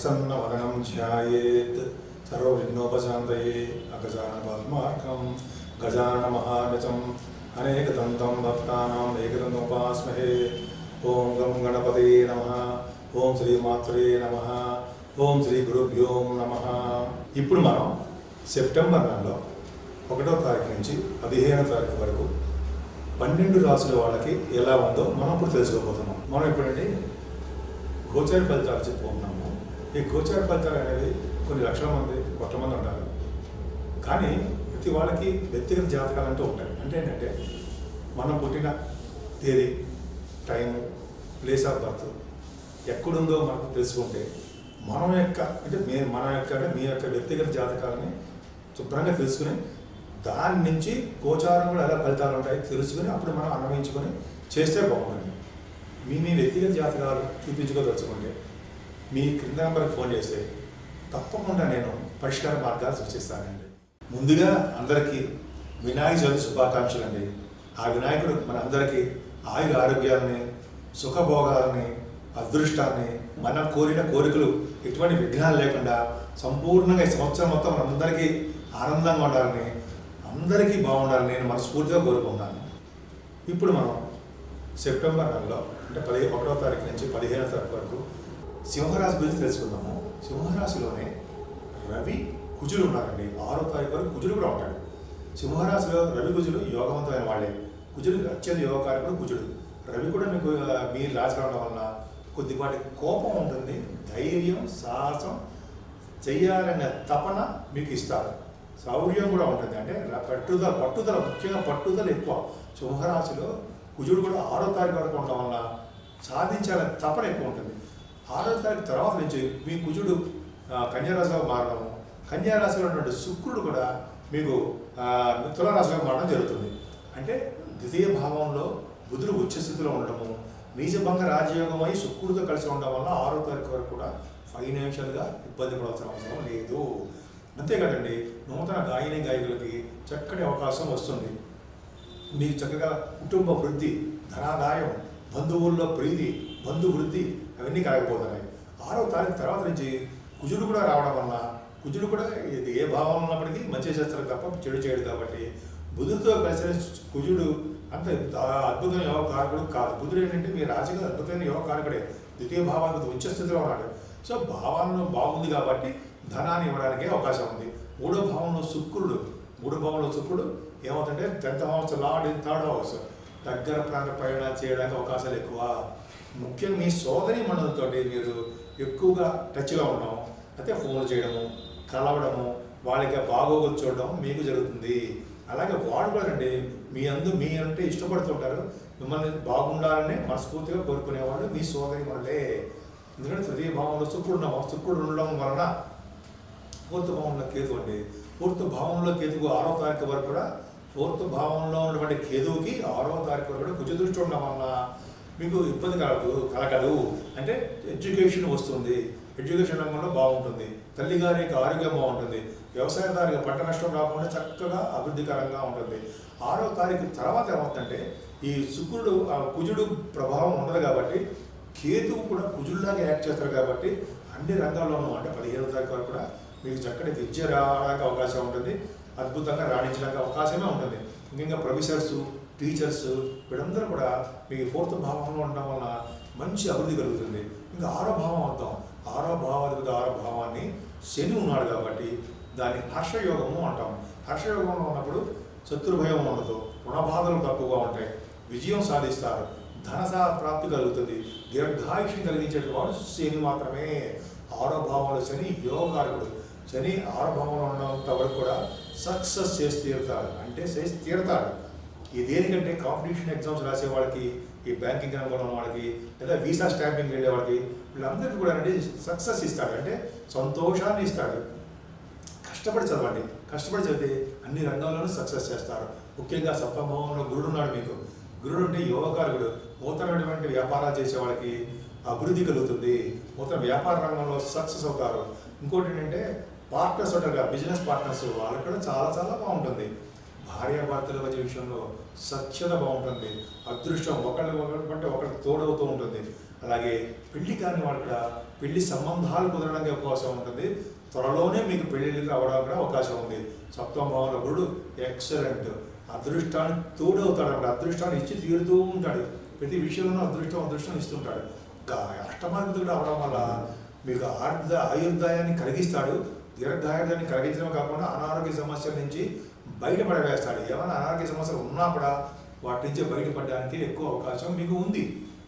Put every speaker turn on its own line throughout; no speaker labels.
ప్రసన్నవదనం ధ్యాయేత్ సర్వవిఘ్నోపశాంతయే అగజాన పద్మార్కం గజాన మహానచం అనేకదంతం భక్తానాం ఏకదంతోపాస్మహే ఓం గం గణపతే నమ ఓం శ్రీ మాత్రే నమ ఓం శ్రీ గురుభ్యో నమ ఇప్పుడు మనం సెప్టెంబర్ నెలలో ఒకటో తారీఖు నుంచి పదిహేనో తారీఖు వరకు పన్నెండు రాసుల వాళ్ళకి ఎలా ఉందో మనం ఇప్పుడు తెలుసుకోబోతున్నాం మనం ఇప్పుడండి గోచార ఫలితాలు చెప్పుకుంటున్నాము ఈ గోచార ఫలితాలు అనేవి కొన్ని లక్షల మంది కొత్త మంది ఉంటారు కానీ ప్రతి వాళ్ళకి వ్యక్తిగత జాతకాలు అంటూ ఉంటాయి అంటే ఏంటంటే మనం పుట్టిన తేదీ టైము ప్లేస్ ఆఫ్ బర్త్ ఎక్కడుందో మనకు తెలుసుకుంటే మనం యొక్క అంటే మే మన యొక్క అంటే మీ యొక్క వ్యక్తిగత జాతకాలని శుభ్రంగా తెలుసుకుని దాని నుంచి గోచారం కూడా ఎలా ఫలితాలు ఉంటాయి తెలుసుకుని అప్పుడు మనం అన్వయించుకొని చేస్తే బాగుంటుంది మీ మీ వ్యక్తిగత జాతకాలు చూపించుకోదలుచుకుంటే మీ క్రింద నెంబర్కి ఫోన్ చేస్తే తప్పకుండా నేను పరిష్కార మార్గాలు సృష్టిస్తానండి ముందుగా అందరికీ వినాయక చవితి శుభాకాంక్షలు అండి ఆ వినాయకుడు మన అందరికీ ఆయుర ఆరోగ్యాలని సుఖభోగాలని అదృష్టాన్ని మనం కోరిన కోరికలు ఎటువంటి విఘ్నాలు లేకుండా సంపూర్ణంగా ఈ సంవత్సరం మొత్తం మనందరికీ ఆనందంగా ఉండాలని అందరికీ బాగుండాలని నేను మనస్ఫూర్తిగా కోరుకుంటాను ఇప్పుడు మనం సెప్టెంబర్ నెలలో అంటే పదిహే ఒకటో తారీఖు నుంచి పదిహేనో తారీఖు వరకు సింహరాశి గురించి తెలుసుకుందాము సింహరాశిలోనే రవి కుజులు ఉన్నారండి ఆరో తారీఖు వరకు కుజులు కూడా ఉంటాడు సింహరాశిలో రవి కుజులు యోగవంతమైన వాళ్ళే కుజుడు అత్యంత యోగకారకుడు కుజుడు రవి కూడా మీకు ఆ, మీ రాశి రావడం వలన కొద్దిపాటి కోపం ఉంటుంది ధైర్యం సాహసం చెయ్యాలనే తపన మీకు ఇస్తారు శౌర్యం కూడా ఉంటుంది అంటే ర- పట్టుదల పట్టుదల ముఖ్యంగా పట్టుదల ఎక్కువ సింహరాశిలో కుజుడు కూడా ఆరో తారీఖు వరకు ఉండడం వల్ల సాధించాలనే తపన ఎక్కువ ఉంటుంది ఆరో తారీఖు తర్వాత నుంచి మీ కుజుడు ఆ, కన్యారాశిలో మారడము కన్యారాశిలో ఉన్నటువంటి శుక్రుడు కూడా మీకు ఆ, తులారాశిలో మారడం జరుగుతుంది అంటే ద్వితీయ భావంలో బుధుడు ఉచ్చ స్థితిలో ఉండడము నీచభంగ రాజయోగమై శుక్రుడితో కలిసి ఉండడం వల్ల ఆరో తారీఖు వరకు కూడా ఫైనాన్షియల్గా ఇబ్బంది పడాల్సిన అవసరం లేదు అంతేకాదండి నూతన గాయని గాయకులకి చక్కటి అవకాశం వస్తుంది మీకు చక్కగా కుటుంబ వృద్ధి ధనాదాయం బంధువుల్లో ప్రీతి బంధు వృద్ధి అవన్నీ కలగబోతున్నాయి ఆరో తారీఖు తర్వాత నుంచి కుజుడు కూడా రావడం వలన కుజుడు కూడా ఇది ఏ భావం ఉన్నప్పటికీ మంచి చేస్తారు తప్ప చెడు చేయడు కాబట్టి బుధుడితో కలిసిన కుజుడు అంత అద్భుతమైన యోగ కారకుడు కాదు బుధుడు ఏంటంటే మీ రాశిగా అద్భుతమైన యోగ కారకుడే ద్వితీయ భావానికి ఉచ్చ స్థితిలో ఉన్నాడు సో భావాలను బాగుంది కాబట్టి ధనాన్ని ఇవ్వడానికే అవకాశం ఉంది మూడో భావంలో శుక్రుడు మూడో భావంలో శుక్రుడు ఏమవుతుంటే tenth house lord in third house దగ్గర ప్రాంత ప్రయాణాలు చేయడానికి అవకాశాలు ఎక్కువ ముఖ్యంగా మీ సోదరి మనులతోటి మీరు ఎక్కువగా టచ్లో ఉండడం అయితే ఫోన్ చేయడము కలవడము వాళ్ళకి బాగోగులు చూడడం మీకు జరుగుతుంది అలాగే వాడు కూడా అండి మీ అందు మీ అంటే ఇష్టపడుతుంటారు మిమ్మల్ని బాగుండాలని మనస్ఫూర్తిగా కోరుకునేవాడు మీ సోదరి మనలే ఎందుకంటే తృతీయ భావంలో శుక్రుడు ఉన్నాం శుక్రుడు ఉండడం వలన ఫోర్త్ భావంలో కేతు అండి ఫోర్త్ భావంలో కేతుకు ఆరో తారీఖు వరకు కూడా ఫోర్త్ భావంలో ఉన్నటువంటి కేతువుకి ఆరో తారీఖు వరకు కూడా కుజ దృష్టి ఉండడం వలన మీకు ఇబ్బంది కలగదు కలగదు అంటే ఎడ్యుకేషన్ వస్తుంది ఎడ్యుకేషన్ రంగంలో బాగుంటుంది తల్లిగారి యొక్క ఆరోగ్యం బాగుంటుంది వ్యవసాయదారికి పంట నష్టం రాకుండా చక్కగా అభివృద్ధికరంగా ఉంటుంది ఆరో తారీఖు తర్వాత ఏమవుతుందంటే ఈ శుక్రుడు ఆ కుజుడు ప్రభావం ఉండదు కాబట్టి కేతువు కూడా కుజుల్లాగా యాక్ట్ చేస్తారు కాబట్టి అన్ని రంగాల్లోనూ అంటే పదిహేను తారీఖు వరకు కూడా మీకు చక్కటి విద్య రావడానికి అవకాశం ఉంటుంది అద్భుతంగా రాణించడానికి అవకాశమే ఉంటుంది ముఖ్యంగా ప్రొఫెసర్స్ టీచర్స్ వీళ్ళందరూ కూడా మీ ఫోర్త్ భావంలో ఉండడం వలన మంచి అభివృద్ధి కలుగుతుంది ఇంకా ఆరో భావం అవుతాం ఆరో భావాధిపతి ఆరో భావాన్ని శని ఉన్నాడు కాబట్టి దాన్ని హర్షయోగము అంటాం హర్షయోగంలో ఉన్నప్పుడు శత్రుభయం ఉండదు రుణబాధలు తక్కువగా ఉంటాయి విజయం సాధిస్తారు ధన సా- ప్రాప్తి కలుగుతుంది దీర్ఘాయుష్యం కలిగించేటి వాడు శని మాత్రమే ఆరో భావంలో శని యోగకారకుడు శని ఆరో భావంలో ఉన్నంత వరకు కూడా సక్సెస్ చేసి తీరుతాడు అంటే చేసి తీరుతాడు ఈ దేనికంటే కాంపిటీషన్ ఎగ్జామ్స్ రాసే వాళ్ళకి ఈ బ్యాంకింగ్ రంగంలో ఉన్న వాళ్ళకి లేదా వీసా స్టాంపింగ్ వెళ్ళే వాళ్ళకి వీళ్ళందరికీ కూడా అంటే సక్సెస్ ఇస్తాడు అంటే సంతోషాన్ని ఇస్తాడు కష్టపడి చదవండి కష్టపడి చదివితే అన్ని రంగాల్లోనూ సక్సెస్ చేస్తారు ముఖ్యంగా సప్తభావంలో గురుడు ఉన్నాడు మీకు గురుడు అంటే యోగకారకుడు నూతనమైనటువంటి వ్యాపారాలు చేసే వాళ్ళకి అభివృద్ధి కలుగుతుంది నూతన వ్యాపార రంగంలో సక్సెస్ అవుతారు ఇంకోటి ఏంటంటే పార్ట్నర్స్ ఉంటారు కదా బిజినెస్ పార్ట్నర్స్ వాళ్ళకి కూడా చాలా చాలా బాగుంటుంది భార్యాభర్తల మధ్య విషయంలో సఖ్యత బాగుంటుంది అదృష్టం ఒకళ్ళు ఒకరి అంటే ఒకరికి తోడవుతూ ఉంటుంది అలాగే పెళ్లి కాని వాళ్ళు కూడా పెళ్లి సంబంధాలు కుదరడానికి అవకాశం ఉంటుంది త్వరలోనే మీకు పెళ్లిళ్ళకి అవడానికి కూడా అవకాశం ఉంది సప్తమ భావంలో గురుడు ఎక్సలెంట్ అదృష్టాన్ని తోడవుతాడు అన్నమాట అదృష్టాన్ని ఇచ్చి తీరుతూ ఉంటాడు ప్రతి విషయంలోనూ అదృష్టం అదృష్టం ఇస్తుంటాడు ఇంకా అష్టమాధిపతి కూడా అవడం వల్ల మీకు ఆర్ధ ఆయుర్దాయాన్ని కలిగిస్తాడు దీర్ఘాయుర్దాన్ని కలిగించడం కాకుండా అనారోగ్య సమస్యల నుంచి బయటపడవేస్తాడు ఏమైనా అనారోగ్య సమస్యలు ఉన్నా కూడా వాటి నుంచి బయటపడడానికి ఎక్కువ అవకాశం మీకు ఉంది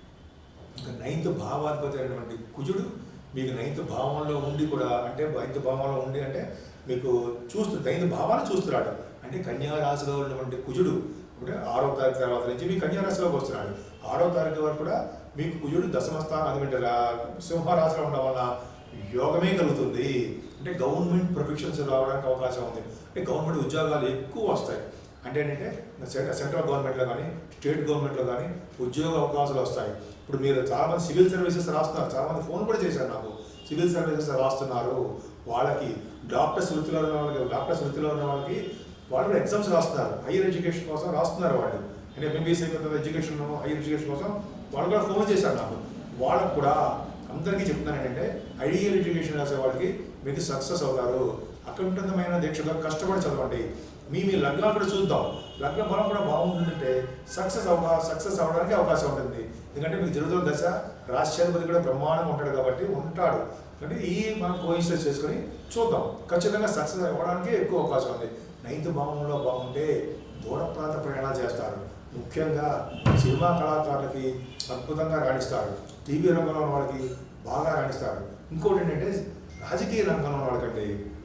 ఇంకా నైన్త్ భావాధిపతి అయినటువంటి కుజుడు మీకు నైన్త్ భావంలో ఉండి కూడా అంటే నైన్త్ భావంలో ఉండి అంటే మీకు చూస్తూ నైన్త్ భావాన్ని చూస్తున్నాడు అంటే కన్యా రాశిలో ఉన్నటువంటి కుజుడు అంటే ఆరో తారీఖు తర్వాత నుంచి మీ కన్యా రాశిలోకి వస్తున్నాడు ఆరో తారీఖు వరకు కూడా మీకు కుజుడు దశమ స్థానం అది సింహరాశిలో ఉండడం వల్ల యోగమే కలుగుతుంది అంటే గవర్నమెంట్ ప్రొఫెషన్స్ రావడానికి అవకాశం ఉంది అంటే గవర్నమెంట్ ఉద్యోగాలు ఎక్కువ వస్తాయి అంటే ఏంటంటే సెంట్రల్ సెంట్రల్ గవర్నమెంట్లో కానీ స్టేట్ గవర్నమెంట్లో కానీ ఉద్యోగ అవకాశాలు వస్తాయి ఇప్పుడు మీరు చాలామంది సివిల్ సర్వీసెస్ రాస్తున్నారు చాలామంది ఫోన్ కూడా చేశారు నాకు సివిల్ సర్వీసెస్ రాస్తున్నారు వాళ్ళకి డాక్టర్స్ వృత్తిలో ఉన్న వాళ్ళకి డాక్టర్స్ వృత్తిలో ఉన్న వాళ్ళకి వాళ్ళు కూడా ఎగ్జామ్స్ రాస్తున్నారు హైయర్ ఎడ్యుకేషన్ కోసం రాస్తున్నారు వాళ్ళు అంటే ఎంబీబీఎస్ అయిపోతుంది ఎడ్యుకేషన్ హైయర్ ఎడ్యుకేషన్ కోసం వాళ్ళు కూడా ఫోన్ చేశారు నాకు వాళ్ళకు కూడా అందరికీ చెప్తున్నాను ఏంటంటే హైయర్ ఎడ్యుకేషన్ రాసే వాళ్ళకి మీకు సక్సెస్ అవుతారు అకుంఠితమైన దీక్షగా కష్టపడి చదవండి మీ మీ లగ్నాలు కూడా చూద్దాం లగ్న బలం కూడా బాగుంటుందంటే సక్సెస్ అవకా సక్సెస్ అవ్వడానికి అవకాశం ఉంటుంది ఎందుకంటే మీకు జరుగుతున్న దశ రాష్ట్రాధిపతి కూడా బ్రహ్మాండంగా ఉంటాడు కాబట్టి ఉంటాడు అంటే ఈ మనం కోయిన్సిడెన్స్ చేసుకొని చూద్దాం ఖచ్చితంగా సక్సెస్ అవ్వడానికి ఎక్కువ అవకాశం ఉంది నైన్త్ భావంలో బాగుంటే దూర ప్రాంత ప్రయాణాలు చేస్తారు ముఖ్యంగా సినిమా కళాకారులకి అద్భుతంగా రాణిస్తారు టీవీ రంగంలో ఉన్న వాళ్ళకి బాగా రాణిస్తారు ఇంకోటి ఏంటంటే రాజకీయ రంగంలో ఉన్న వాళ్ళకంటే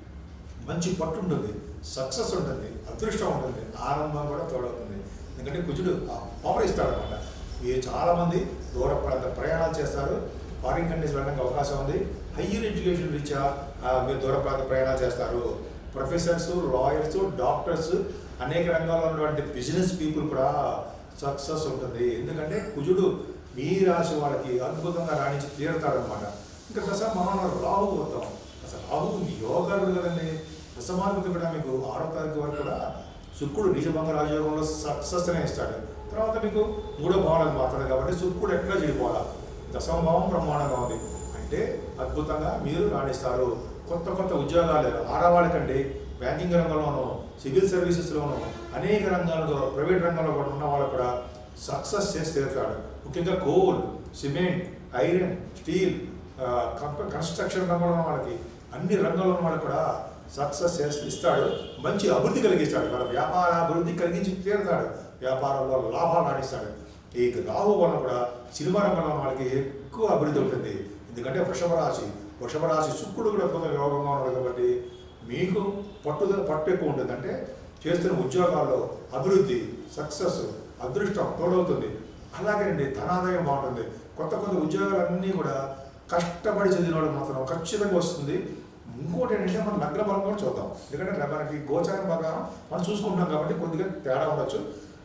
మంచి పట్టు ఉంటుంది సక్సెస్ ఉంటుంది అదృష్టం ఉంటుంది ఆనందం కూడా తోడవుతుంది ఎందుకంటే కుజుడు పవర్ ఇస్తాడు అనమాట మీరు చాలామంది దూర ప్రాంత ప్రయాణాలు చేస్తారు ఫారిన్ కంట్రీస్ వెళ్ళడానికి అవకాశం ఉంది హయ్యర్ ఎడ్యుకేషన్ రీత్యా ఆ, మీరు దూర ప్రాంత ప్రయాణాలు చేస్తారు ప్రొఫెసర్స్ లాయర్స్ డాక్టర్స్ అనేక రంగాల్లో ఉన్నటువంటి బిజినెస్ పీపుల్ కూడా సక్సెస్ ఉంటుంది ఎందుకంటే కుజుడు మీ రాశి వాళ్ళకి అద్భుతంగా రాణించి తీరుతాడనమాట ఇంకా దశ మనం రాహు పోతాం అసలు రాహు యోగాలు కదండి దశమాధిపతి కూడా మీకు ఆరో తారీఖు వరకు కూడా శుక్రుడు నిజభంగ రాజయోగంలో సక్సెస్ అనే ఇస్తాడు తర్వాత మీకు మూడో భావనకు మారుతుంది కాబట్టి శుక్రుడు ఎక్కడ చెడిపోవాలా దశమ భావం ప్రమాణంగా ఉంది అంటే అద్భుతంగా మీరు రాణిస్తారు కొత్త కొత్త ఉద్యోగాలు ఆడవాళ్ళకంటే బ్యాంకింగ్ రంగంలోనూ సివిల్ సర్వీసెస్లోనూ అనేక రంగాల్లో ప్రైవేట్ రంగంలో కూడా ఉన్న వాళ్ళు కూడా సక్సెస్ చేసి తీరుతాడు ముఖ్యంగా కోల్ సిమెంట్ ఐరన్ స్టీల్ ఆ, కంప- కన్స్ట్రక్షన్ రంగంలో ఉన్న వాళ్ళకి అన్ని రంగాల్లో ఉన్న వాళ్ళకి కూడా సక్సెస్ చేసి ఇస్తాడు మంచి అభివృద్ధి కలిగిస్తాడు వాళ్ళ వ్యాపార అభివృద్ధి కలిగించి తీరుతాడు వ్యాపారంలో లాభాలు రాణిస్తాడు ఈ రాహు వల్ల కూడా సినిమా రంగంలో ఉన్న వాళ్ళకి ఎక్కువ అభివృద్ధి ఉంటుంది ఎందుకంటే వృషభ రాశి వృషభ రాశి శుక్రుడు కూడా కొంత యోగంగా ఉన్నాడు కాబట్టి మీకు పట్టుదల పట్టు ఎక్కువ ఉంటుంది అంటే చేస్తున్న ఉద్యోగాల్లో అభివృద్ధి సక్సెస్ అదృష్టం తోడవుతుంది అలాగేనండి ధనాదాయం బాగుంటుంది కొత్త కొత్త ఉద్యోగాలన్నీ కూడా కష్టపడి చదివిన వాళ్ళు మాత్రం ఖచ్చితంగా వస్తుంది ఇంకోటి ఏంటంటే మనం లగ్న బలం కూడా చూద్దాం ఎందుకంటే మనకి గోచారం ప్రకారం మనం చూసుకుంటాం కాబట్టి కొద్దిగా తేడా ఉండొచ్చు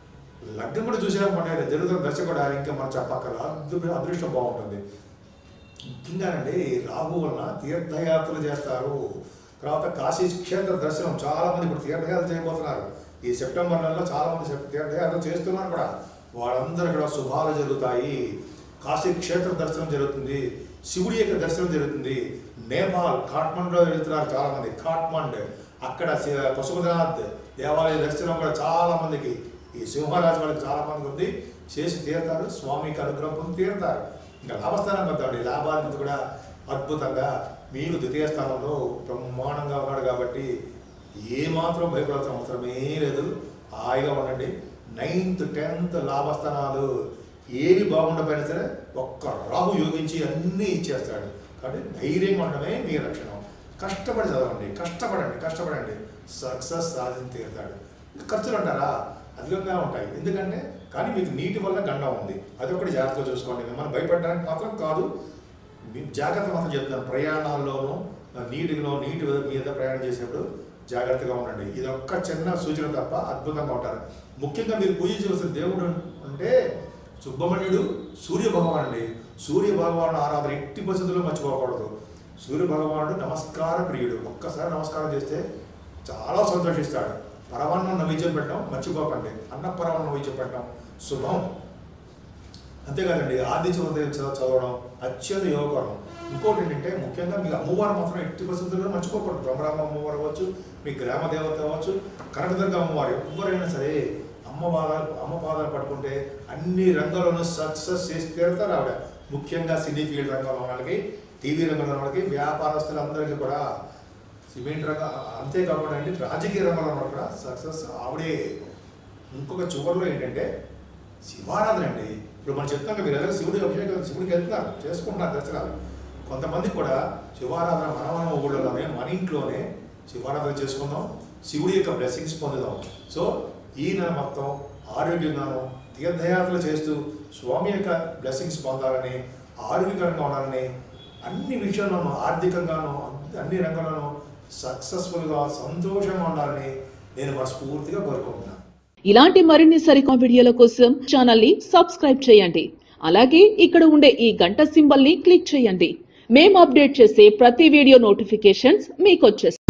లగ్నం కూడా చూసేమనుకోండి జరుగుతున్న దశ కూడా ఇంకా మనం చెప్పక్కల అదృ అదృష్టం బాగుంటుంది ముఖ్యంగానండి రాహు వలన తీర్థయాత్రలు చేస్తారు తర్వాత కాశీ క్షేత్ర దర్శనం చాలా మంది ఇప్పుడు తీర్థయాత్ర చేయబోతున్నారు ఈ సెప్టెంబర్ నెలలో చాలా మంది సెప్- తీర్థయాత్రలు చేస్తున్నారు కూడా వాళ్ళందరూ కూడా శుభాలు జరుగుతాయి కాశీ క్షేత్ర దర్శనం జరుగుతుంది శివుడి యొక్క దర్శనం జరుగుతుంది నేపాల్ కాఠ్మండ్లో వెళ్తున్నారు చాలా మంది కాఠ్మండ్ అక్కడ శి- పశుపతినాథ్ దేవాలయ దర్శనం కూడా చాలా మందికి ఈ సింహరాజు వాళ్ళకి చాలా మందికి ఉంది చేసి తీరుతారు స్వామికి అనుగ్రహం పొంది తీరుతారు ఇంకా లాభస్థానం పొందండి లాభాధిపతి కూడా అద్భుతంగా మీకు ద్వితీయ స్థానంలో బ్రహ్మాండంగా ఉన్నాడు కాబట్టి ఏమాత్రం భయపడాల్సిన అవసరమే లేదు హాయిగా ఉండండి నైన్త్ టెన్త్ లాభస్థానాలు ఏది బాగుండకపోయినా సరే ఒక్క రాహు యోగించి అన్నీ ఇచ్చేస్తాడు కాబట్టి ధైర్యంగా ఉండడమే మీ లక్షణం కష్టపడి చదవండి కష్టపడండి కష్టపడండి సక్సెస్ సాధించి తీరుతాడు ఇంకా ఖర్చులు అంటారా అధికంగా ఉంటాయి ఎందుకంటే కానీ మీకు నీటి వల్ల గండం ఉంది అది ఒకటి జాగ్రత్తగా చూసుకోండి మిమ్మల్ని భయపడడానికి మాత్రం కాదు మీ జాగ్రత్త మాత్రం చెప్తాను ప్రయాణాల్లోనూ నీటిలో నీటి మీద ప్రయాణం చేసేప్పుడు జాగ్రత్తగా ఉండండి ఇది ఒక్క చిన్న సూచన తప్ప అద్భుతంగా ఉంటారు ముఖ్యంగా మీరు పూజించవలసిన దేవుడు అంటే సుబ్రహ్మణ్యుడు సూర్య భగవాన్ అండి సూర్య భగవాను ఆరాధన ఎట్టి పరిస్థితుల్లో మర్చిపోకూడదు సూర్య భగవానుడు నమస్కార ప్రియుడు ఒక్కసారి నమస్కారం చేస్తే చాలా సంతోషిస్తాడు పరమాన్నం నైవేద్యం పెట్టడం మర్చిపోకండి అన్న పరమాన్నం నైవేద్యం పెట్టడం శుభం అంతేకాదండి ఆది చదువు చదవడం అత్యంత యోగకరం ఇంకోటి ఏంటంటే ముఖ్యంగా మీకు అమ్మవారు మాత్రం ఎట్టి పరిస్థితుల్లో మర్చిపోకూడదు బ్రహ్మరామ అమ్మవారు అవ్వచ్చు మీ గ్రామ దేవత అవ్వచ్చు కనకదుర్గ అమ్మవారు ఎవరైనా సరే అమ్మ పాదాలు అమ్మ పాదాలు పట్టుకుంటే అన్ని రంగాల్లోనూ సక్సెస్ చేసి తీరుతారు ఆవిడ ముఖ్యంగా సినీ ఫీల్డ్ రంగంలో ఉన్న వాళ్ళకి టీవీ రంగంలో ఉన్న వాళ్ళకి వ్యాపారస్తులందరికీ కూడా సిమెంట్ రంగం అంతేకాకుండా అండి రాజకీయ రంగంలో ఉన్న వాళ్ళు కూడా సక్సెస్ ఆవిడే ఇంకొక చివరిలో ఏంటంటే శివారాధన అండి ఇప్పుడు మనం చెప్తాం కదా మీరు ఎవరైనా శివుడి అభిషేకం శివుడికి వెళ్తున్నారు చేసుకుంటున్నారు దర్శనాలు కొంతమందికి కూడా శివారాధన మన మన ఊళ్ళోనే మన ఇంట్లోనే శివారాధన చేసుకుందాం శివుడి యొక్క బ్లెస్సింగ్స్ పొందుదాం సో ఈ నెల మొత్తం ఆరోగ్యంగాను తీర్థయాత్రలు చేస్తూ స్వామి యొక్క బ్లెస్సింగ్స్ పొందాలని ఆరోగ్యకరంగా ఉండాలని అన్ని విషయాల్లోనూ ఆర్థికంగాను అన్ని రంగాల్లోనూ సక్సెస్ఫుల్గా సంతోషంగా ఉండాలని నేను మనస్ఫూర్తిగా కోరుకుంటున్నాను
ఇలాంటి మరిన్ని సరికొత్త వీడియోల కోసం ఛానల్ ని సబ్స్క్రైబ్ చేయండి అలాగే ఇక్కడ ఉండే ఈ గంట సింబల్ ని క్లిక్ చేయండి మేము అప్డేట్ చేసే ప్రతి వీడియో నోటిఫికేషన్స్ మీకు వచ్చేస్తాయి